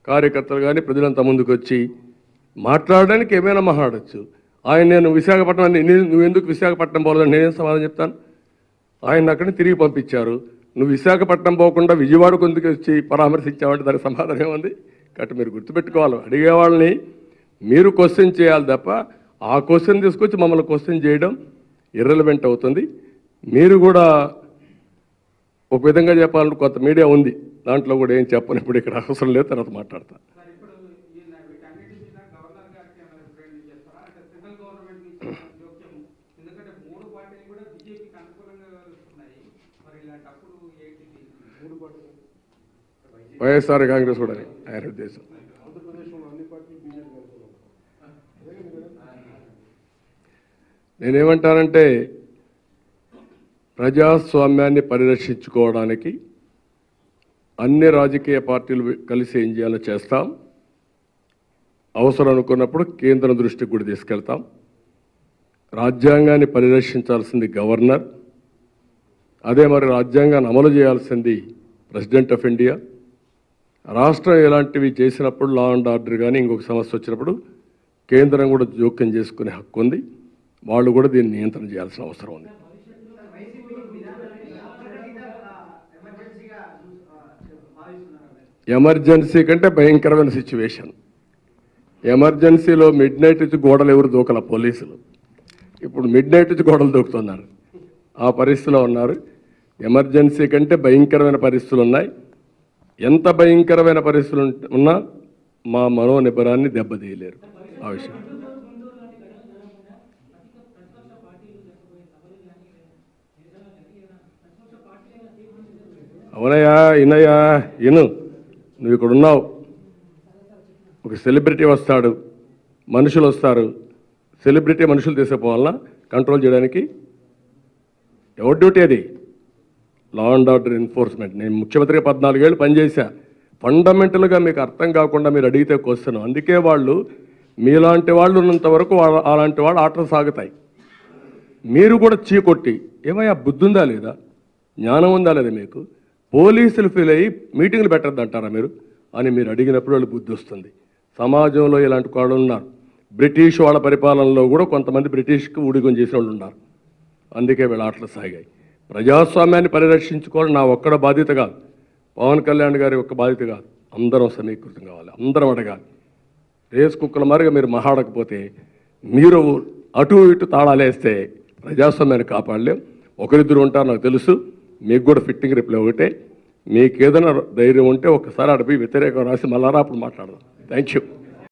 కార్యకర్తలు కానీ ప్రజలంతా ముందుకు వచ్చి మాట్లాడడానికి ఏమైనా మాట్లాడచ్చు ఆయన నేను విశాఖపట్నం అని నీ- నువ్వు ఎందుకు విశాఖపట్నం పోలేదని నేనేం సమాధానం చెప్తాను ఆయన అక్కడి నుంచి తిరిగి పంపించారు నువ్వు విశాఖపట్నం పోకుండా విజయవాడ కొందుకు వచ్చి పరామర్శించావంటే దానికి సమాధానం ఏముంది కాబట్టి మీరు గుర్తుపెట్టుకోవాలి అడిగే వాళ్ళని మీరు క్వశ్చన్ చేయాలి తప్ప ఆ క్వశ్చన్ తీసుకొచ్చి మమ్మల్ని క్వశ్చన్ చేయడం ఇర్రెలవెంట్ అవుతుంది మీరు కూడా ఒక విధంగా చెప్పాలంటే కొంత మీడియా ఉంది దాంట్లో కూడా ఏం చెప్పను ఇప్పుడు ఇక్కడ అవసరం లేదు తర్వాత మాట్లాడతా సార్ ఇప్పుడు ఈయన వీటన్నిటి మీద గవర్నర్ గారికి ఏమైనా రిప్రజెంట్ చేస్తారా అంటే సెంట్రల్ గవర్నమెంట్ నుంచి ఏమైనా జోక్యం ఎందుకంటే మూడు పార్టీలు కూడా బీజేపీకి అనుకూలంగా వ్యవహరిస్తున్నాయి మరి ఇలాంటప్పుడు ఏంటి మూడు పార్టీలు వైఎస్ఆర్ కాంగ్రెస్ కూడా అని ఆయన ఉద్దేశం నేనేమంటానంటే ప్రజాస్వామ్యాన్ని పరిరక్షించుకోవడానికి అన్ని రాజకీయ పార్టీలు కలిసి ఏం చేయాలో చేస్తాం అవసరం అనుకున్నప్పుడు కేంద్రం దృష్టికి కూడా తీసుకెళ్తాం రాజ్యాంగాన్ని పరిరక్షించాల్సింది గవర్నర్ అదే మరి రాజ్యాంగాన్ని అమలు చేయాల్సింది ప్రెసిడెంట్ ఆఫ్ ఇండియా రాష్ట్రం ఇలాంటివి చేసినప్పుడు లా అండ్ ఆర్డర్ కానీ ఇంకొక సమస్య వచ్చినప్పుడు కేంద్రం కూడా జోక్యం చేసుకునే హక్కు ఉంది వాళ్ళు కూడా దీన్ని నియంత్రణ చేయాల్సిన అవసరం ఉంది ఎమర్జెన్సీ కంటే భయంకరమైన సిచ్యువేషన్ ఎమర్జెన్సీలో మిడ్ నైట్ నుంచి గోడలు ఎవరు దూకల పోలీసులు ఇప్పుడు మిడ్ నైట్ నుంచి గోడలు దూకుతున్నారు ఆ పరిస్థితిలో ఉన్నారు ఎమర్జెన్సీ కంటే భయంకరమైన పరిస్థితులు ఉన్నాయి ఎంత భయంకరమైన పరిస్థితులు ఉంట- ఉన్నా మా మనోనిబ్బరాన్ని దెబ్బతీయలేరు ఆ విషయం అవునయ్యా ఇనయ్యా ఇను నువ్వు ఇక్కడ ఉన్నావు ఒక సెలబ్రిటీ వస్తాడు మనుషులు వస్తారు సెలబ్రిటీ మనుషులు తీసుకుపోవాలన్నా కంట్రోల్ చేయడానికి ఎవరి డ్యూటీ అది లా అండ్ ఆర్డర్ ఎన్ఫోర్స్మెంట్ నేను ముఖ్యమంత్రిగా పద్నాలుగేళ్ళు పనిచేశా ఫండమెంటల్గా మీకు అర్థం కాకుండా మీరు అడిగితే క్వశ్చన్ అందుకే వాళ్ళు మీలాంటి వాళ్ళు ఉన్నంత వరకు వాళ్ళ- అలాంటి వాళ్ళు ఆటలు సాగుతాయి మీరు కూడా చీకొట్టి ఏమయ్యా బుద్ధి ఉందా లేదా జ్ఞానం ఉందా లేదా మీకు పోలీసులు ఫీల్ అయ్యి మీటింగ్లు పెట్టద్దు అంటారా మీరు అని మీరు అడిగినప్పుడు వాళ్ళు బుద్ధి వస్తుంది సమాజంలో ఇలాంటి వాళ్ళు ఉన్నారు బ్రిటిష్ వాళ్ళ పరిపాలనలో కూడా కొంతమంది బ్రిటిష్కి ఊడిగం చేసిన వాళ్ళు ఉన్నారు అందుకే వీళ్ళ ఆటలు సాగాయి ప్రజాస్వామ్యాన్ని పరిరక్షించుకోవడం నా ఒక్కడ బాధ్యత కాదు పవన్ కళ్యాణ్ గారి ఒక్క బాధ్యత కాదు అందరం సమీకృతం కావాలి అందరం అడగాలి రేస్ కుక్కల మారిగా మీరు మహాడకపోతే మీరు అటు ఇటు తాళాలేస్తే ప్రజాస్వామ్యాన్ని కాపాడలేం ఒకరిద్దరు ఉంటారు నాకు తెలుసు మీకు కూడా ఫిట్టింగ్ రిప్లై ఒకటే మీకు ఏదైనా ధైర్యం ఉంటే ఒకసారి అడిపి వ్యతిరేకం రాసి మళ్ళారా అప్పుడు మాట్లాడదాం థ్యాంక్ యూ